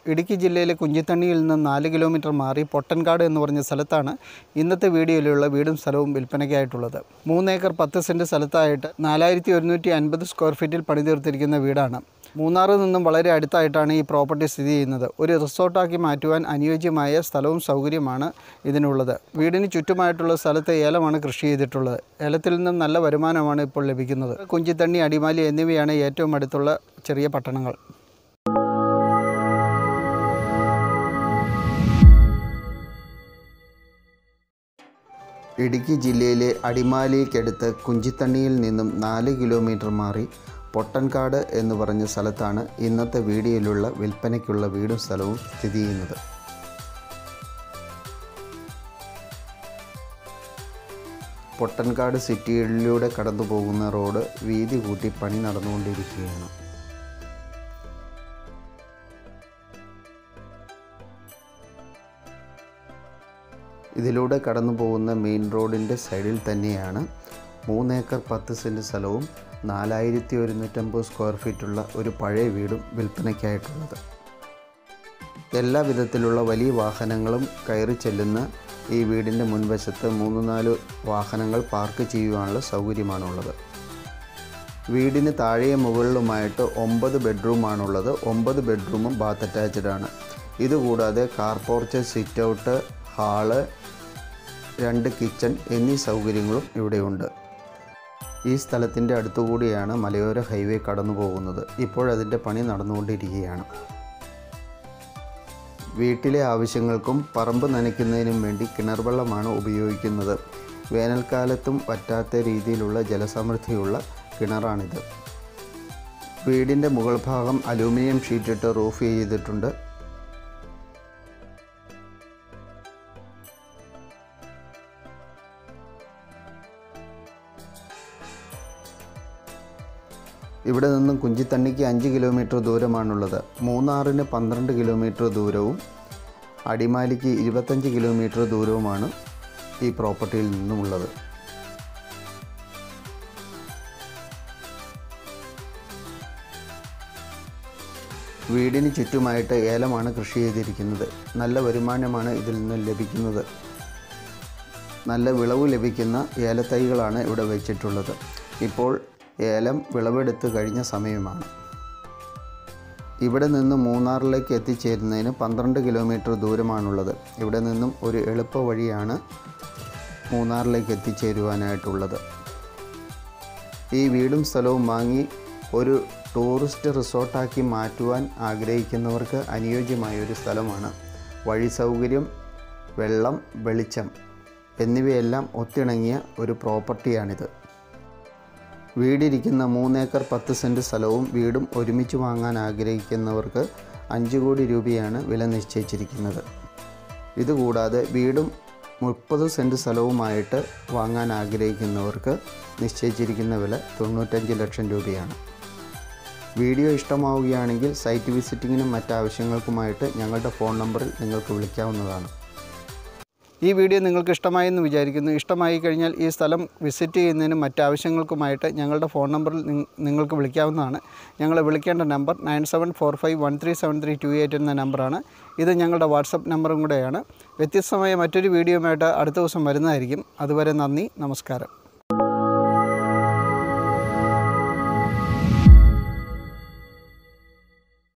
ഇടുക്കി ജില്ലയിലെ കുഞ്ചിത്തണ്ണിയിൽ നിന്ന് നാല് കിലോമീറ്റർ മാറി പൊട്ടൻകാട് എന്ന് പറഞ്ഞ സ്ഥലത്താണ് ഇന്നത്തെ വീഡിയോയിലുള്ള വീടും സ്ഥലവും വിൽപ്പനയ്ക്കായിട്ടുള്ളത് മൂന്നേക്കർ പത്ത് സെൻറ്റ് സ്ഥലത്തായിട്ട് നാലായിരത്തി ഒരുന്നൂറ്റി അൻപത് സ്ക്വയർ ഫീറ്റിൽ പണിതീർത്തിരിക്കുന്ന വീടാണ് മൂന്നാറിൽ നിന്നും വളരെ അടുത്തായിട്ടാണ് ഈ പ്രോപ്പർട്ടി സ്ഥിതി ചെയ്യുന്നത് ഒരു റിസോർട്ടാക്കി മാറ്റുവാൻ അനുയോജ്യമായ സ്ഥലവും സൗകര്യമാണ് ഇതിനുള്ളത് വീടിന് ചുറ്റുമായിട്ടുള്ള സ്ഥലത്ത് ഏലമാണ് കൃഷി ചെയ്തിട്ടുള്ളത് ഏലത്തിൽ നിന്നും നല്ല വരുമാനമാണ് ഇപ്പോൾ ലഭിക്കുന്നത് കുഞ്ചിത്തണ്ണി അടിമാലി എന്നിവയാണ് ഏറ്റവും അടുത്തുള്ള ചെറിയ പട്ടണങ്ങൾ ഇടുക്കി ജില്ലയിലെ അടിമാലിക്കടുത്ത് കുഞ്ചിത്തണ്ണിയിൽ നിന്നും നാല് കിലോമീറ്റർ മാറി പൊട്ടൻകാട് എന്ന് പറഞ്ഞ സ്ഥലത്താണ് ഇന്നത്തെ വീഡിയോയിലുള്ള വിൽപ്പനയ്ക്കുള്ള വീടും സ്ഥലവും സ്ഥിതി ചെയ്യുന്നത് പൊട്ടൻകാട് സിറ്റിയിലൂടെ കടന്നു പോകുന്ന റോഡ് വീതി കൂട്ടി പണി നടന്നുകൊണ്ടിരിക്കുകയാണ് ഇതിലൂടെ കടന്നു പോകുന്ന മെയിൻ റോഡിൻ്റെ സൈഡിൽ തന്നെയാണ് മൂന്നേക്കർ പത്ത് സെൻറ്റ് സ്ഥലവും നാലായിരത്തി ഒരുന്നൂറ്റമ്പത് സ്ക്വയർ ഫീറ്റുള്ള ഒരു പഴയ വീടും വിൽപ്പനയ്ക്കായിട്ടുള്ളത് എല്ലാ വിധത്തിലുള്ള വലിയ വാഹനങ്ങളും കയറി ചെല്ലുന്ന ഈ വീടിൻ്റെ മുൻവശത്ത് മൂന്ന് നാല് വാഹനങ്ങൾ പാർക്ക് ചെയ്യുവാനുള്ള സൗകര്യമാണുള്ളത് വീടിന് താഴെയും മുകളിലുമായിട്ട് ഒമ്പത് ബെഡ്റൂമാണുള്ളത് ഒമ്പത് ബെഡ്റൂമും ബാത്ത് അറ്റാച്ച്ഡ് ആണ് ഇതുകൂടാതെ car porch sit out hall രണ്ട് കിച്ചൺ എന്നീ സൗകര്യങ്ങളും ഇവിടെയുണ്ട് ഈ സ്ഥലത്തിൻ്റെ അടുത്തുകൂടിയാണ് മലയോര ഹൈവേ കടന്നു പോകുന്നത് ഇപ്പോഴതിൻ്റെ പണി നടന്നുകൊണ്ടിരിക്കുകയാണ് വീട്ടിലെ ആവശ്യങ്ങൾക്കും പറമ്പ് നനയ്ക്കുന്നതിനും വേണ്ടി കിണർ വെള്ളമാണ് ഉപയോഗിക്കുന്നത് വേനൽക്കാലത്തും വറ്റാത്ത രീതിയിലുള്ള ജലസമൃദ്ധിയുള്ള കിണറാണിത് വീടിൻ്റെ മുകൾ ഭാഗം അലൂമിനിയം ഷീറ്റിട്ട് റൂഫ് ചെയ്തിട്ടുണ്ട് ഇവിടെ നിന്നും കുഞ്ചിത്തണ്ണിക്ക് അഞ്ച് കിലോമീറ്റർ ദൂരമാണുള്ളത് മൂന്നാറിന് പന്ത്രണ്ട് കിലോമീറ്റർ ദൂരവും അടിമാലിക്ക് ഇരുപത്തഞ്ച് കിലോമീറ്റർ ദൂരവുമാണ് ഈ പ്രോപ്പർട്ടിയിൽ നിന്നുമുള്ളത് വീടിന് ചുറ്റുമായിട്ട് ഏലമാണ് കൃഷി ചെയ്തിരിക്കുന്നത് നല്ല വരുമാനമാണ് ഇതിൽ നിന്ന് ലഭിക്കുന്നത് നല്ല വിളവ് ലഭിക്കുന്ന ഏലത്തൈകളാണ് ഇവിടെ വെച്ചിട്ടുള്ളത് ഇപ്പോൾ ഏലം വിളവെടുത്ത് കഴിഞ്ഞ സമയമാണ് ഇവിടെ നിന്ന് മൂന്നാറിലേക്ക് എത്തിച്ചേരുന്നതിന് പന്ത്രണ്ട് കിലോമീറ്റർ ദൂരമാണുള്ളത് ഇവിടെ നിന്നും ഒരു എളുപ്പ വഴിയാണ് മൂന്നാറിലേക്ക് എത്തിച്ചേരുവാനായിട്ടുള്ളത് ഈ വീടും സ്ഥലവും വാങ്ങി ഒരു ടൂറിസ്റ്റ് റിസോർട്ടാക്കി മാറ്റുവാൻ ആഗ്രഹിക്കുന്നവർക്ക് അനുയോജ്യമായ ഒരു സ്ഥലമാണ് വഴി സൗകര്യം വെള്ളം വെളിച്ചം എന്നിവയെല്ലാം ഒത്തിണങ്ങിയ ഒരു പ്രോപ്പർട്ടിയാണിത് വീടിരിക്കുന്ന മൂന്നേക്കർ പത്ത് സെൻറ്റ് സ്ഥലവും വീടും ഒരുമിച്ച് വാങ്ങാൻ ആഗ്രഹിക്കുന്നവർക്ക് അഞ്ച് കോടി രൂപയാണ് വില നിശ്ചയിച്ചിരിക്കുന്നത് ഇതുകൂടാതെ വീടും മുപ്പത് സെൻറ്റ് സ്ഥലവുമായിട്ട് വാങ്ങാൻ ആഗ്രഹിക്കുന്നവർക്ക് നിശ്ചയിച്ചിരിക്കുന്ന വില തൊണ്ണൂറ്റഞ്ച് ലക്ഷം രൂപയാണ് വീഡിയോ ഇഷ്ടമാവുകയാണെങ്കിൽ സൈറ്റ് വിസിറ്റിങ്ങിനും മറ്റാവശ്യങ്ങൾക്കുമായിട്ട് ഞങ്ങളുടെ ഫോൺ നമ്പറിൽ നിങ്ങൾക്ക് വിളിക്കാവുന്നതാണ് ഈ വീഡിയോ നിങ്ങൾക്ക് ഇഷ്ടമായെന്ന് വിചാരിക്കുന്നു ഇഷ്ടമായി കഴിഞ്ഞാൽ ഈ സ്ഥലം വിസിറ്റ് ചെയ്യുന്നതിനും മറ്റാവശ്യങ്ങൾക്കുമായിട്ട് ഞങ്ങളുടെ ഫോൺ നമ്പറിൽ നിങ്ങ- നിങ്ങൾക്ക് വിളിക്കാവുന്നതാണ് ഞങ്ങളെ വിളിക്കേണ്ട number nine seven four five one three seven three two eight എന്ന നമ്പറാണ് ഇത് ഞങ്ങളുടെ വാട്സപ്പ് നമ്പറും കൂടെയാണ് വ്യത്യസ്തമായ മറ്റൊരു വീഡിയോയുമായിട്ട് അടുത്ത ദിവസം വരുന്നതായിരിക്കും അതുവരെ നന്ദി നമസ്കാരം